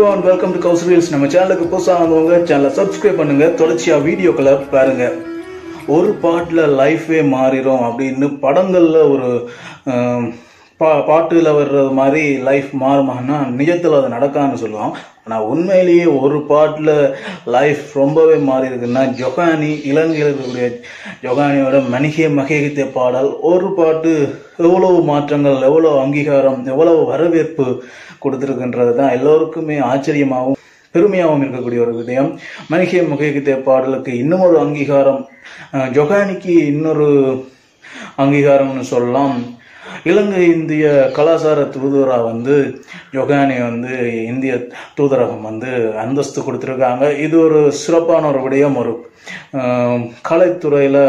and welcome to கவுஸ் reels நம்ம சேனலுக்கு புதுசாக வந்தவங்க சேனலை சப்ஸ்கிரைப் பண்ணுங்க தொடர்ச்சியாக வீடியோக்களை பாருங்க ஒரு பாட்டில் லைஃபே மாறிடும் அப்படின்னு படங்களில் ஒரு ஆம், பா பாட்டில் வர்றது மாதிரி லைஃப் மாறுமான்னா நிஜத்தில் அது நடக்கான்னு சொல்லுவோம் ஆனால் உண்மையிலேயே ஒரு பாட்டில் லைஃப் ரொம்பவே மாறி இருக்குன்னா ஜொகானி இலங்கையில் இருக்கக்கூடிய ஜொகானியோட மணிகே மகேகித்தே பாடல் ஒரு பாட்டு எவ்வளவு மாற்றங்கள் எவ்வளோ அங்கீகாரம் எவ்வளவு வரவேற்பு கொடுத்துருக்குன்றது தான் எல்லோருக்குமே ஆச்சரியமாகவும் பெருமையாகவும் இருக்கக்கூடிய ஒரு விடயம் மணிகே முகேகித்தே பாடலுக்கு இன்னும் ஒரு அங்கீகாரம் அஹ், ஜொகானிக்கு இன்னொரு அங்கீகாரம்னு சொல்லலாம் இலங்கை இந்திய கலாச்சார தூதுவராக வந்து ஜொகானி வந்து இந்திய தூதரகம் வந்து அந்தஸ்து கொடுத்துருக்காங்க இது ஒரு சிறப்பான ஒரு விடயம் ஒரு அஹ், கலைத்துறையில்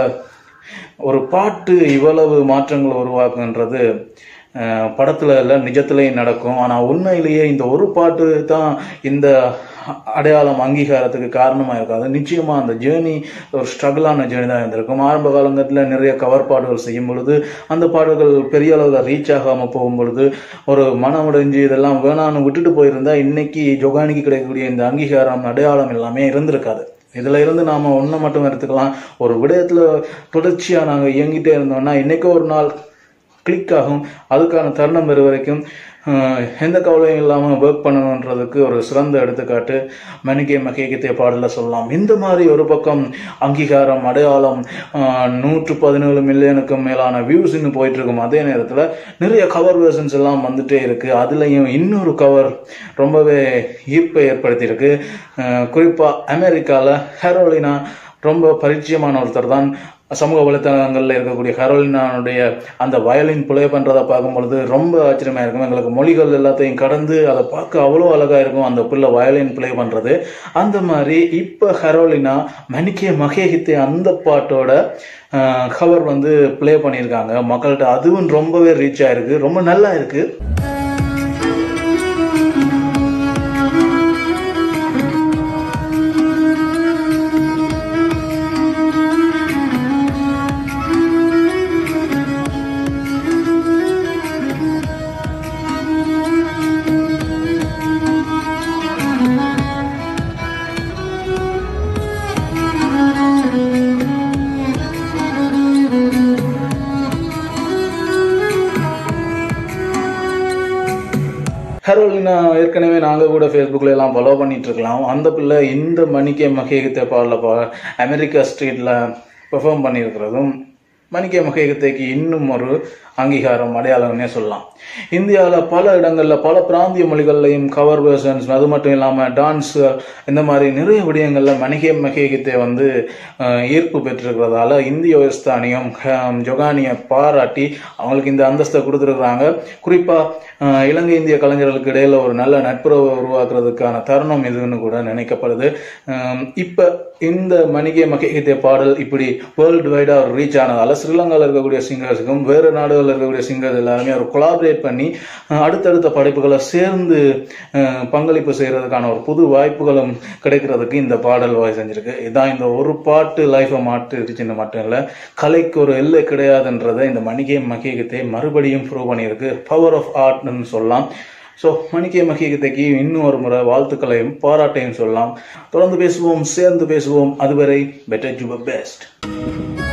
ஒரு பாட்டு இவ்வளவு மாற்றங்கள் உருவாக்குன்றது அஹ், படத்துல இல்லை நிஜத்திலையும் நடக்கும் ஆனால் உண்மையிலேயே இந்த ஒரு பாட்டு தான் இந்த அடையாளம் அங்கீகாரத்துக்கு காரணமாக இருக்காது நிச்சயமா அந்த ஜேர்னி ஒரு ஸ்ட்ரகிளான ஜேர்னி தான் இருந்திருக்கும் ஆரம்ப காலங்கத்தில் நிறைய கவர் பாடுகள் செய்யும் பொழுது அந்த பாடல்கள் பெரிய அளவில் ரீச் ஆகாமல் போகும் பொழுது ஒரு மனம் உடைஞ்சு இதெல்லாம் வேணான்னு விட்டுட்டு போயிருந்தா இன்னைக்கு ஜொகானிக்கு கிடைக்கக்கூடிய இந்த அங்கீகாரம் அடையாளம் எல்லாமே இருந்திருக்காது இதுல இருந்து நாம ஒன்றை மட்டும் எடுத்துக்கலாம் ஒரு விடயத்துல தொடர்ச்சியா நாங்க இயங்கிட்டே இருந்தோம்னா இன்னைக்கு ஒரு நாள் கிளிக் ஆகும் அதுக்கான தருணம் வரும் வரைக்கும் ஆஹ், எந்த கவலையும் இல்லாமல் ஒர்க் பண்ணணுன்றதுக்கு ஒரு சிறந்த எடுத்துக்காட்டு மணிக்கே மகேகித்தே பாடல சொல்லலாம் இந்த மாதிரி ஒரு பக்கம் அங்கீகாரம் அடையாளம் ஆஹ், நூற்று பதினேழு மில்லியனுக்கும் மேலான வியூஸ் இன்னும் போயிட்டு இருக்கும் அதே நேரத்தில் நிறைய கவர் வெர்ஷன்ஸ் எல்லாம் வந்துட்டே இருக்கு அதுலேயும் இன்னொரு கவர் ரொம்பவே ஈர்ப்பை ஏற்படுத்தியிருக்கு ஆஹ், குறிப்பா அமெரிக்கால ஹெரோலினா ரொம்ப பரிச்சயமான ஒருத்தர் தான் சமூக வலைத்தளங்களில் இருக்கக்கூடிய ஹரோலினானுடைய அந்த வயலின் பிளே பண்ணுறதை பார்க்கும் பொழுது ரொம்ப ஆச்சரியமாக இருக்கும் எங்களுக்கு மொழிகள் எல்லாத்தையும் கடந்து அதை பார்க்க அவ்வளோ அழகாக இருக்கும் அந்த பிள்ளை வயலின் பிளே பண்ணுறது அந்த மாதிரி இப்போ ஹரோலினா மணிக்கே மகேகித்தே அந்த பாட்டோட கவர் வந்து ப்ளே பண்ணியிருக்காங்க மக்கள்கிட்ட அதுவும் ரொம்பவே ரீச் ஆயிருக்கு ரொம்ப நல்லா இருக்கு ஹெரோலினா ஏற்கனவே நாங்கள் கூட ஃபேஸ்புக்கில் எல்லாம் ஃபாலோ பண்ணிட்டு இருக்கலாம் அந்த பிள்ளை இந்த மணிக்கே மகேகத்தை பாடல பா அமெரிக்கா ஸ்ட்ரீட்டில் பெர்ஃபார்ம் பண்ணியிருக்கிறதும் மணிக்கே மகேகத்தைக்கு இன்னும் ஒரு அங்கீகாரம் அடையாளம்னே சொல்லலாம் இந்தியாவில் பல இடங்களில் பல பிராந்திய மொழிகள்லையும் கவர் வெர்ஷன்ஸ் அது மட்டும் இல்லாமல் டான்ஸ் இந்த மாதிரி நிறைய விடயங்களில் மணிகே மகேகித்தை வந்து அஹ், ஈர்ப்பு பெற்றிருக்கிறதால இந்திய உயர்ஸ்தானியம் ஜொகானியை பாராட்டி அவங்களுக்கு இந்த அந்தஸ்தை கொடுத்துருக்குறாங்க குறிப்பாக இலங்கை இந்திய கலைஞர்களுக்கு இடையில ஒரு நல்ல நட்புறவை உருவாக்குறதுக்கான தருணம் இதுன்னு கூட நினைக்கப்படுது அஹ், இப்ப இந்த மணிகே மகேகித்தே பாடல் இப்படி வேர்ல்டு வைடா ஒரு ரீச் ஆனதால ஸ்ரீலங்காவில் இருக்கக்கூடிய சிங்கர்ஸுக்கும் வேறு நாடுகளில் இருக்கக்கூடிய சிங்கர்ஸ் எல்லாருமே ஒரு கொலாபரேட் பண்ணி அஹ், அடுத்தடுத்த படைப்புகளை சேர்ந்து அஹ், பங்களிப்பு செய்யறதுக்கான ஒரு புது வாய்ப்புகளும் கிடைக்கிறதுக்கு இந்த பாடல் வகை செஞ்சிருக்கு இதான் இந்த ஒரு பாட்டு லைஃபை மாற்றிடுச்சுன்னு மட்டும் இல்லை கலைக்கு ஒரு எல்லை கிடையாதுன்றதை இந்த மணிகே மகேகத்தை மறுபடியும் ப்ரூவ் பண்ணியிருக்கு பவர் ஆஃப் ஆர்ட்னு சொல்லலாம் ஸோ மணிக்கே மகேகத்தைக்கு இன்னும் ஒரு முறை வாழ்த்துக்களையும் பாராட்டையும் சொல்லலாம் தொடர்ந்து பேசுவோம் சேர்ந்து பேசுவோம் அதுவரை பெட்டர் டு பெஸ்ட்